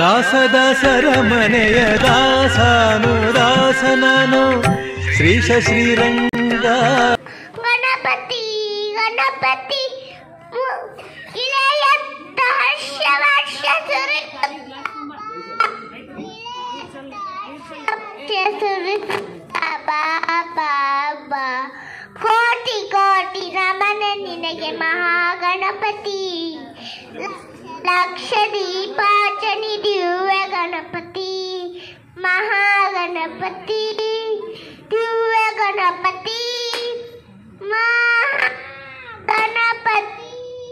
ದಾಸದಾಸರ ಮನೆಯ ದಾಸಾನು ದಾಸನನು ಶ್ರೀಶ ಶ್ರೀರಂಗ ಗಣಪತಿ ಗಣಪತಿ ಮು- ಇಳೆಯತ್ತ ಹರ್ಷ ವರ್ಷ ಸುರಿ ಬಾ ಬಾ ಬಾ ಕೋಟಿ ಕೋಟಿ ನಮನ ನಿನಗೆ ಮಹಾಗಣಪತಿ ಲಕ್ಷ ದೀಪಾಚನಿ ದಿವ್ಯ ಗಣಪತಿ ಮಹಾಗಣಪತಿ ದಿವ್ಯ ಗಣಪತಿ ಮಹಾ ಗಣಪತಿ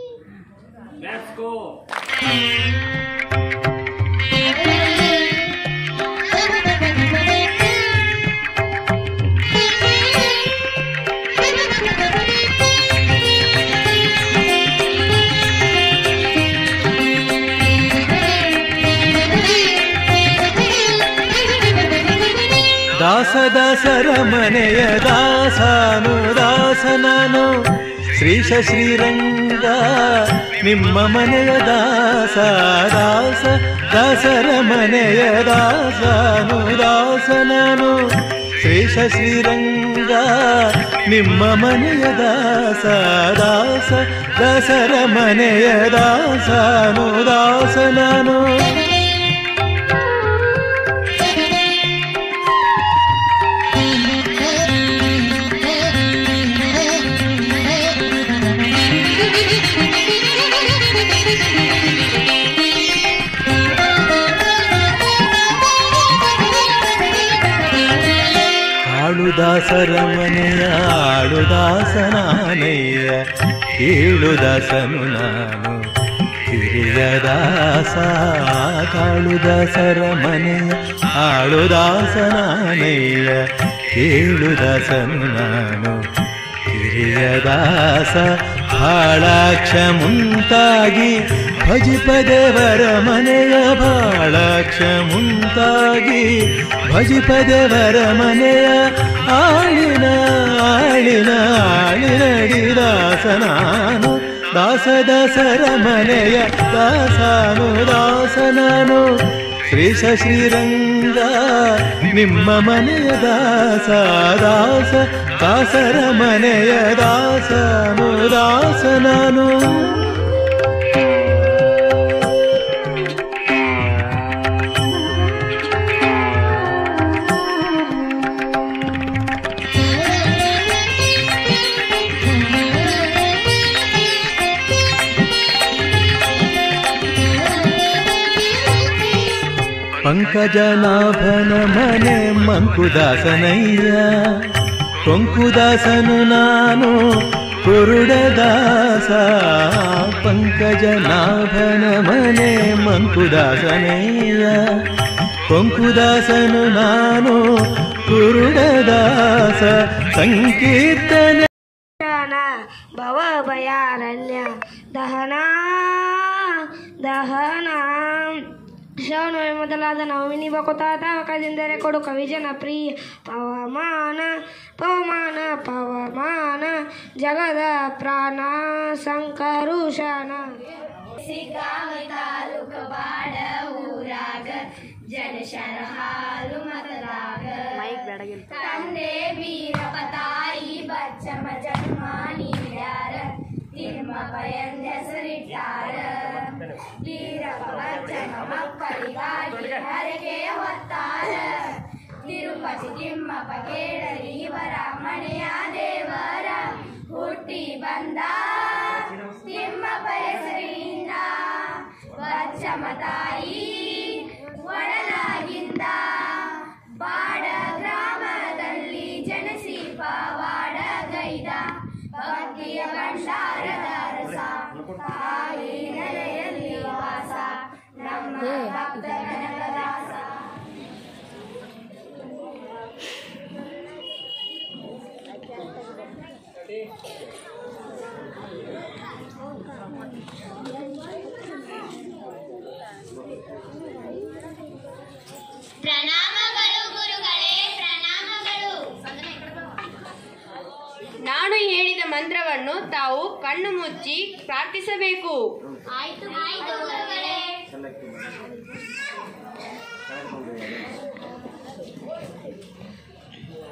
ದಾಸದಾಸರ ಮನೆಯ ದಾಸಾನು ದಾಸನನು ಶ್ರೀಶ ಶ್ರೀರಂಗ ನಿಮ್ಮ ಮನೆಯ ದಾಸ ದಾಸ ದಾಸರ ಮನೆಯ ದಾಸಾನು ದಾಸನನು ಶ್ರೀಶ ಶ್ರೀರಂಗ ನಿಮ್ಮ ಮನೆಯ ದಾಸ ದಾಸ ದಾಸರ ಮನೆಯ ದಾಸಾನು ದಾಸನನು ಆಳುದಾಸರ ಮನೆಯ ಆಳುದಾಸನಾನಯ್ಯ ಕೇಳುದಾಸನು ನಾನು ಹಿರಿಯ ದಾಸ ಕಾಳುದಾಸರ ಮನೆಯ ಆಳುದಾಸನಾನಯ್ಯ ಕೇಳುದಾಸನು ನಾನು ಹಿರಿಯ ದಾಸ ಬಾಳಾಕ್ಷ ಮುಂತಾಗಿ ಭಜಿಪದೇವರ ಮನೆಯ ಬಾಳಾಕ್ಷ ಮುಂತಾಗಿ ಭಜಿಪದೇವರ ಮನೆಯ ಆಳಿನ ಆಳಿನ ಆಳಿನಡಿ ದಾಸನಾನು ದಾಸ ದಾಸರ ಮನೆಯ ದಾಸಾನು ದಾಸನಾನು ಶ್ರೀಶ ಶ್ರೀರಂಗ ನಿಮ್ಮ ಮನೆಯ ದಾಸ ದಾಸ ದಾಸರ ಮನೆಯ ದಾಸನು ದಾಸನಾನು ಪಂಕಜನಾಭನ ಮನೆ ಮಂಕುದಾಸನಯ್ಯ ಕೊಂಕುದಾಸನು ನಾನು ಕುರುಡದಾಸ ಪಂಕಜನಾಭನ ಮನೆ ಮಂಕುದಾಸನಯ್ಯ ಕೊಂಕುದಾಸನು ನಾನು ಕುರುಡದಾಸ ಸಂಕೀರ್ತನ ಜ್ಞಾನ ಭವ ಭಯಾರಣ್ಯ ದಹನ ದಹನ ಶ್ರವಣ ಮೊದಲಾದ ನವಮಿನಿ ಬಕುತಾತ ಕದಿಂದರೆ ಕೊಡು ಕವಿಜನ ಪ್ರಿಯ ಪವಮಾನ ಪವಮಾನ ಪವಮಾನ ಜಗದ ಪ್ರಾಣ ಸಂಕರುಷಣ ತಂದೆ ವೀರಪತಾಯಿ ಬಚ್ಚಮ ಜನ್ಮ ನೀಡ್ಯಾರ ತಿಮ್ಮಪ್ಪ ಎಂದ ಹೆಸರಿಟ್ಟಾರ ವೀರಪ್ಪ ಬಚ್ಚಮ ಮಕ್ಕಳಿಗಾಗಿ ಹರಕೆ ಹೊತ್ತಾರ ತಿರುಪತಿ ತಿಮ್ಮಪ್ಪ ಕೇಳಲಿ ಇವರ ಮನೆಯ ದೇವರ ಹುಟ್ಟಿ ಬಂದ ತಿಮ್ಮಪ್ಪ ಹೆಸರಿನಿಂದ ಬಚ್ಚಮ ತಾಯಿ ಒಡಲಾಗಿಂದ ಬಾಡ ಗ್ರಾಮದಲ್ಲಿ ಜನಸಿ ಪವಾಡ ಗೈದ ಭಕ್ತಿಯ ಭಂಡಾರದ ರಸ ತಾಯಿ ನೆಲೆಯಲ್ಲಿ ವಾಸ ನಮ್ಮ ಭಕ್ತ ಕನಕದಾಸ ಪ್ರಣಾಮಗಳು ಗುರುಗಳೇ ಪ್ರಣಾಮಗಳು ನಾನು ಹೇಳಿದ ಮಂತ್ರವನ್ನು ತಾವು ಕಣ್ಣು ಮುಚ್ಚಿ ಪ್ರಾರ್ಥಿಸಬೇಕು ಆಯ್ತು ಆಯ್ತು ಗುರುಗಳೇ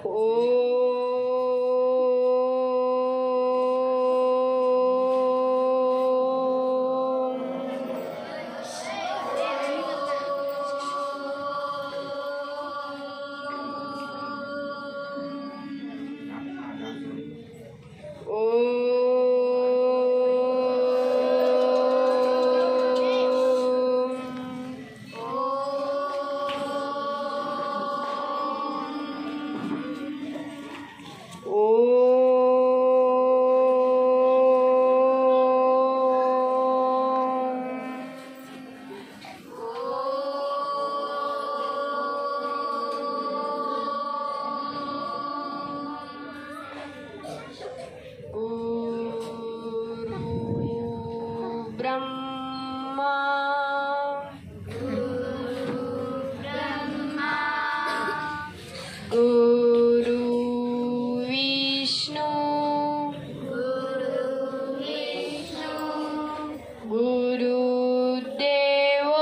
ಬ್ರಹ್ಮ ಗುರು ವಿಷ್ಣು ಗುರುದೇವೋ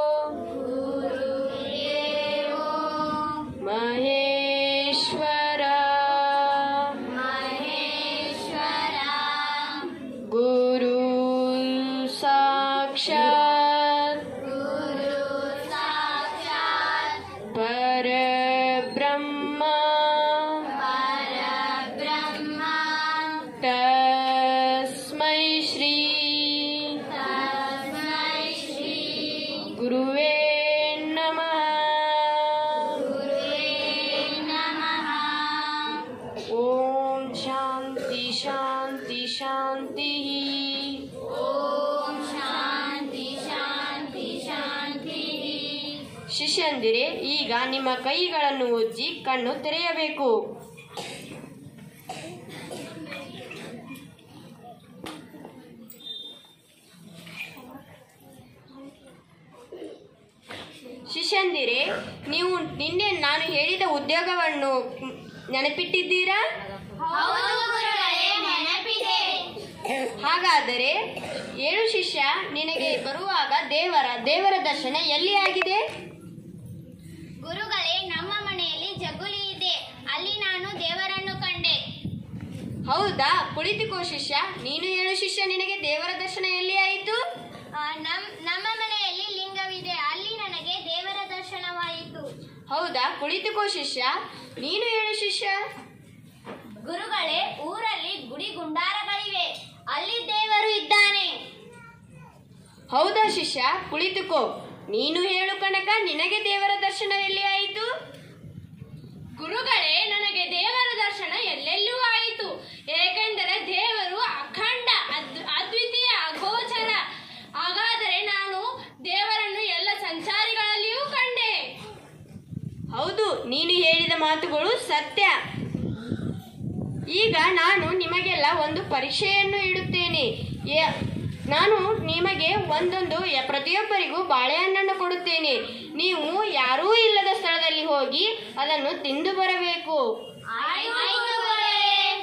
ಮಹೇಶ್ವರ ಗುರು ಸಾಕ್ಷಾತ್ ಪರಬ್ರಹ್ಮ ತಸ್ಮೈ ಶ್ರೀ ಗುರುವೇ ನಮಃ ಓಂ ಶಾಂತಿ ಶಾಂತಿ ಶಾಂತಿ ಶಿಷ್ಯಂದಿರೆ ಈಗ ನಿಮ್ಮ ಕೈಗಳನ್ನು ಉಜ್ಜಿ ಕಣ್ಣು ತೆರೆಯಬೇಕು ಶಿಷ್ಯಂದಿರೆ ನೀವು ನಿನ್ನೆ ನಾನು ಹೇಳಿದ ಉದ್ಯೋಗವನ್ನು ನೆನಪಿಟ್ಟಿದ್ದೀರಾ ಹೌದು ಗುರುಗಳೇ ನೆನಪಿದೆ ಹಾಗಾದರೆ ಏಳು ಶಿಷ್ಯ ನಿನಗೆ ಬರುವಾಗ ದೇವರ ದೇವರ ದರ್ಶನ ಎಲ್ಲಿ ಆಗಿದೆ ಗುರುಗಳೇ ನಮ್ಮ ಮನೆಯಲ್ಲಿ ಜಗುಲಿ ಇದೆ ಅಲ್ಲಿ ನಾನು ದೇವರನ್ನು ಕಂಡೆ ಹೌದಾ ಕುಳಿತುಕೋ ಶಿಷ್ಯ ನೀನು ಏಳು ಶಿಷ್ಯ ನಿನಗೆ ದೇವರ ದರ್ಶನ ಎಲ್ಲಿ ಆಯಿತು ಆ, ನಮ್ ನಮ್ಮ ಮನೆಯಲ್ಲಿ ಲಿಂಗವಿದೆ ಅಲ್ಲಿ ನನಗೆ ದೇವರ ದರ್ಶನವಾಯಿತು ಹೌದಾ ಕುಳಿತುಕೋ ಶಿಷ್ಯ ನೀನು ಏಳು ಶಿಷ್ಯ ಗುರುಗಳೇ ಊರಲ್ಲಿ ಗುಡಿ ಗುಂಡಾರಗಳಿವೆ ಅಲ್ಲಿ ದೇವರು ಇದ್ದಾನೆ ಹೌದಾ ಶಿಷ್ಯ ಕುಳಿತುಕೋ ನೀನು ಹೇಳು ಕನಕ ನಿನಗೆ ದೇವರ ದರ್ಶನ ಎಲ್ಲಿ ಆಯಿತು ಗುರುಗಳೇ ನನಗೆ ದೇವರ ದರ್ಶನ ಎಲ್ಲೆಲ್ಲೂ ಆಯಿತು ಏಕೆಂದರೆ ದೇವರು ಅಖಂಡ ಅದ್- ಅದ್ವಿತೀಯ ಅಗೋಚರ ಹಾಗಾದರೆ ನಾನು ದೇವರನ್ನು ಎಲ್ಲ ಸಂಚಾರಿಗಳಲ್ಲಿಯೂ ಕಂಡೆ ಹೌದು ನೀನು ಹೇಳಿದ ಮಾತುಗಳು ಸತ್ಯ ಈಗ ನಾನು ನಿಮಗೆಲ್ಲ ಒಂದು ಪರೀಕ್ಷೆಯನ್ನು ಇಡುತ್ತೇನೆ ಯ- ನಾನು ನಿಮಗೆ ಒಂದೊಂದು ಯ- ಪ್ರತಿಯೊಬ್ಬರಿಗೂ ಬಾಳೆಹಣ್ಣನ್ನು ಕೊಡುತ್ತೇನೆ ನೀವು ಯಾರೂ ಇಲ್ಲದ ಸ್ಥಳದಲ್ಲಿ ಹೋಗಿ ಅದನ್ನು ತಿಂದು ಬರಬೇಕು ಆಯ್ತು ಗುರುಗಳೇ.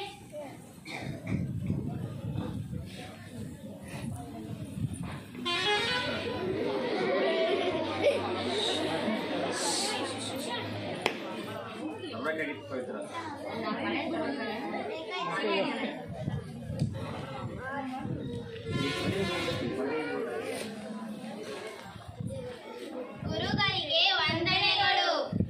ಗುರುಗಳಿಗೆ ವಂದನೆಗಳು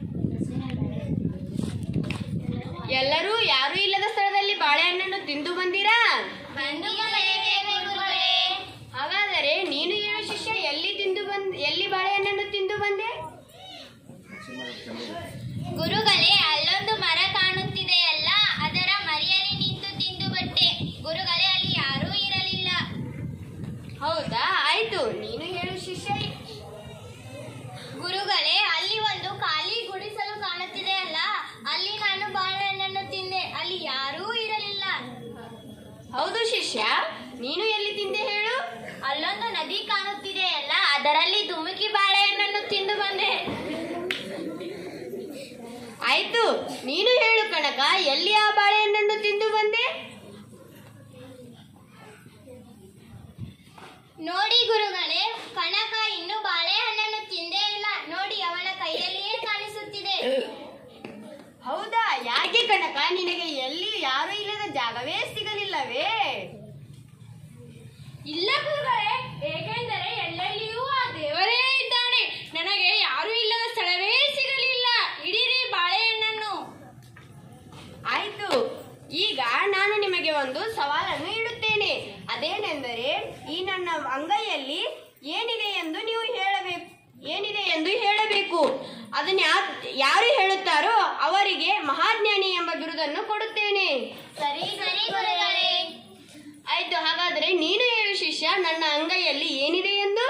ಎಲ್ಲರೂ ಯಾರೂ ಇಲ್ಲದ ಸ್ಥಳದಲ್ಲಿ ಬಾಳೆಹಣ್ಣನ್ನು ತಿಂದು ಬಂದಿರಾ ಬಂಧುಗಳೇ ಗುರುಗಳೇ ಹಾಗಾದರೆ ನೀನು ಏಳು ಶಿಷ್ಯ ಎಲ್ಲಿ ತಿಂದು ಬಂದ್ ಎಲ್ಲಿ ಬಾಳೆಹಣ್ಣನ್ನು ತಿಂದು ಬಂದೆ ಗುರುಗಳೇ ಅಲ್ಲೊಂದು ಮರ ಕಾಣುತ್ತಿದೆಯಲ್ಲ ಅದರ ಮರಿಯಲ್ಲಿ ನಿಂತು ತಿಂದು ಬಟ್ಟೆ ಗುರುಗಳೇ ಅಲ್ಲಿ ಯಾರೂ ಇರಲಿಲ್ಲ ಹೌದಾ ಆಯ್ತು ನೀನು ಹೇಳು ಶಿಷ್ಯ ಗುರುಗಳೇ ಅಲ್ಲಿ ಒಂದು ಖಾಲಿ ಗುಡಿಸಲು ಕಾಣುತ್ತಿದೆಯಲ್ಲ ಅಲ್ಲಿ ನಾನು ಬಾಳೆಹಣ್ಣನ್ನು ತಿಂದೆ ಅಲ್ಲಿ ಯಾರೂ ಇರಲಿಲ್ಲ ಹೌದು ಶಿಷ್ಯ ನೀನು ಎಲ್ಲಿ ತಿಂದೆ ಹೇಳು ಅಲ್ಲೊಂದು ನದಿ ಕಾಣುತ್ತಿದೆಯಲ್ಲ ಅದರಲ್ಲಿ ಧುಮುಕಿ ಬಾಳೆಹಣ್ಣನ್ನು ತಿಂದು ಬಂದೆ ಆಯ್ತು ನೀನು ಹೇಳು ಕಣಕ ಎಲ್ಲಿ ಆ ಬಾಳೆಹಣ್ಣನ್ನು ತಿಂದು ಬಂದೆ ನೋಡಿ ಗುರುಗಳೇ ಕನಕ ಇನ್ನೂ ಬಾಳೆಹಣ್ಣನ್ನು ತಿಂದೇ ಇಲ್ಲ ನೋಡಿ ಅವನ ಕೈಯಲ್ಲಿಯೇ ಕಾಣಿಸುತ್ತಿದೆ ಹೌದಾ ಯಾಕೆ ಕನಕ ನಿನಗೆ ಎಲ್ಲಿ ಯಾರು ಇಲ್ಲದ ಜಾಗವೇ ಸಿಗಲಿಲ್ಲವೇ ಇಲ್ಲ ಗುರುಗಳೇ ಏಕೆಂದರೆ ಎಲ್ಲೆಲ್ಲಿಯೂ ಆ ದೇವರೇ ಇದ್ದಾನೆ ನನಗೆ ಯಾರೂ ಇಲ್ಲದ ಸ್ಥಳವೇ ಸಿಗಲಿಲ್ಲ ಹಿಡೀರಿ ಬಾಳೆಹಣ್ಣನ್ನು ಆಯ್ತು ಈಗ ನಾನು ನಿಮಗೆ ಒಂದು ಸವಾಲನ್ನು ಇಡುತ್ತೇನೆ ಅದೇನೆಂದರೆ ಈ ನನ್ನ ಅಂಗೈಯಲ್ಲಿ ಏನಿದೆ ಎಂದು ನೀವು ಹೇಳಬೇಕು ಏನಿದೆ ಎಂದು ಹೇಳಬೇಕು ಅದನ್ನ ಯಾ- ಯಾರು ಹೇಳುತ್ತಾರೋ ಅವರಿಗೆ ಮಹಾಜ್ಞಾನಿ ಎಂಬ ಬಿರುದನ್ನು ಕೊಡುತ್ತೇನೆ ಸರಿ ಸರಿ ಗುರುಗಳೇ ಆಯ್ತು ಹಾಗಾದ್ರೆ ನೀನು ಹೇಳು ಶಿಷ್ಯ ನನ್ನ ಅಂಗೈಯಲ್ಲಿ ಏನಿದೆ ಎಂದು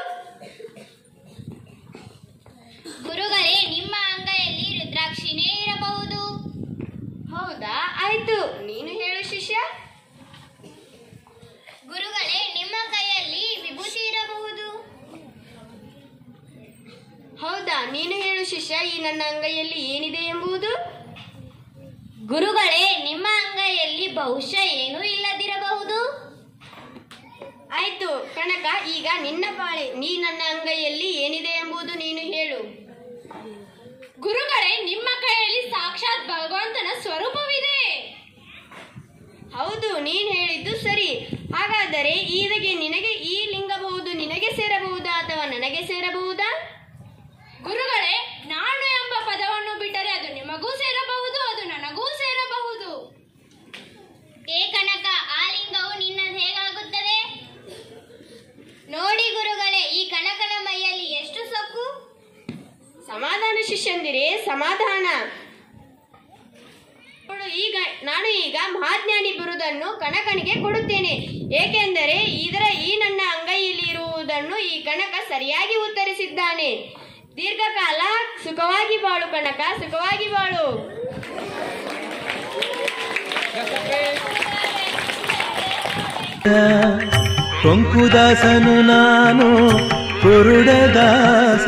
ಗುರುಗಳೇ ನಿಮ್ಮ ಅಂಗೈಯಲ್ಲಿ ರುದ್ರಾಕ್ಷಿನೇ ಇರಬಹುದು ಹೌದಾ ಆಯ್ತು ನೀನು ಹೇಳು ಶಿಷ್ಯ ಗುರುಗಳೇ ನಿಮ್ಮ ಕೈಯಲ್ಲಿ ವಿಭೂತಿ ಇರಬಹುದು ಹೌದಾ ನೀನು ಹೇಳು ಶಿಷ್ಯ ಈ ನನ್ನ ಅಂಗೈಯಲ್ಲಿ ಏನಿದೆ ಎಂಬುದು ಗುರುಗಳೇ ನಿಮ್ಮ ಅಂಗೈಯಲ್ಲಿ ಬಹುಶಃ ಏನೂ ಇಲ್ಲದಿರಬಹುದು ಆಯ್ತು ಕನಕ ಈಗ ನಿನ್ನ ಬಾಳೆ ನೀ ನನ್ನ ಅಂಗೈಯಲ್ಲಿ ಏನಿದೆ ಎಂಬುದು ನೀನು ಹೇಳು ಗುರುಗಳೇ ನಿಮ್ಮ ಕೈಯಲ್ಲಿ ಸಾಕ್ಷಾತ್ ಭಗವಂತನ ಸ್ವರೂಪವಿದೆ ಹೌದು ನೀನ್ ಹೇಳಿದ್ದು ಸರಿ ಹಾಗಾದರೆ ಈದಗೆ ನಿನಗೆ ಈ ಲಿಂಗಬಹುದು ನಿನಗೆ ಸೇರಬಹುದಾ ಅಥವಾ ನನಗೆ ಸೇರಬಹುದಾ ಗುರುಗಳೇ ನಾನು ಎಂಬ ಪದವನ್ನು ಬಿಟ್ಟರೆ ಅದು ನಿಮಗೂ ಸೇರಬಹುದು ಅದು ನನಗೂ ಸೇರಬಹುದು ಏ ಕನಕ ಆ ಲಿಂಗವು ನಿನ್ನದು ಹೇಗಾಗುತ್ತದೆ ನೋಡಿ ಗುರುಗಳೇ ಈ ಕನಕನ ಮೈಯಲ್ಲಿ ಎಷ್ಟು ಸೊಕ್ಕು ಸಮಾಧಾನ ಶಿಷ್ಯಂದಿರೇ ಸಮಾಧಾನ ನೋಡು, ಈಗ ನಾನು ಈಗ ಮಹಾಜ್ಞಾನಿ ಬಿರುದನ್ನು ಕನಕನಿಗೆ ಕೊಡುತ್ತೇನೆ ಏಕೆಂದರೆ ಇದರ ಈ ನನ್ನ ಅಂಗೈಯಲ್ಲಿ ಇರುವುದನ್ನು ಈ ಕನಕ ಸರಿಯಾಗಿ ಉತ್ತರಿಸಿದ್ದಾನೆ ದೀರ್ಘಕಾಲ ಸುಖವಾಗಿ ಬಾಳು ಕನಕ ಸುಖವಾಗಿ ಬಾಳು ಕೊಂಕುದಾಸನು ನಾನು ಕುರುಡದಾಸ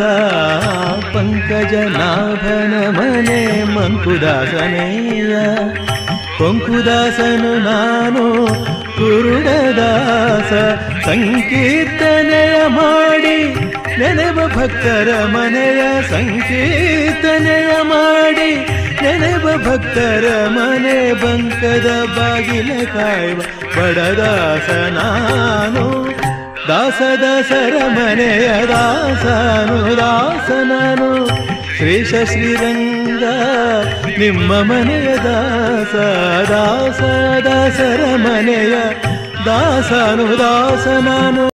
ಪಂಕಜನಾಭನ ಮನೆ ಮಂಕುದಾಸನೇಯ ಕೊಂಕುದಾಸನು ನಾನು ಕುರುಡದಾಸ ಸಂಕೀರ್ತನೆಯ ಮಾಡಿ ನೆನೆವ ಭಕ್ತರ ಮನೆಯ ಸಂಕೀರ್ತನೆಯ ಮಾಡಿ ನೆನೆವ ಭಕ್ತರ ಮನೆ ಬಂಕದ ಬಾಗಿಲ ಕಾಯುವ ಬಡದಾಸ ನಾನು ದಾಸ ದಾಸರ ಮನೆಯ ದಾಸನು ದಾಸ ನಾನು ಶ್ರೀಶ ಶ್ರೀರಂಗ ನಿಮ್ಮ ಮನೆಯ ದಾಸ ದಾಸ ದಾಸರ ಮನೆಯ ದಾಸನು ದಾಸ ನಾನು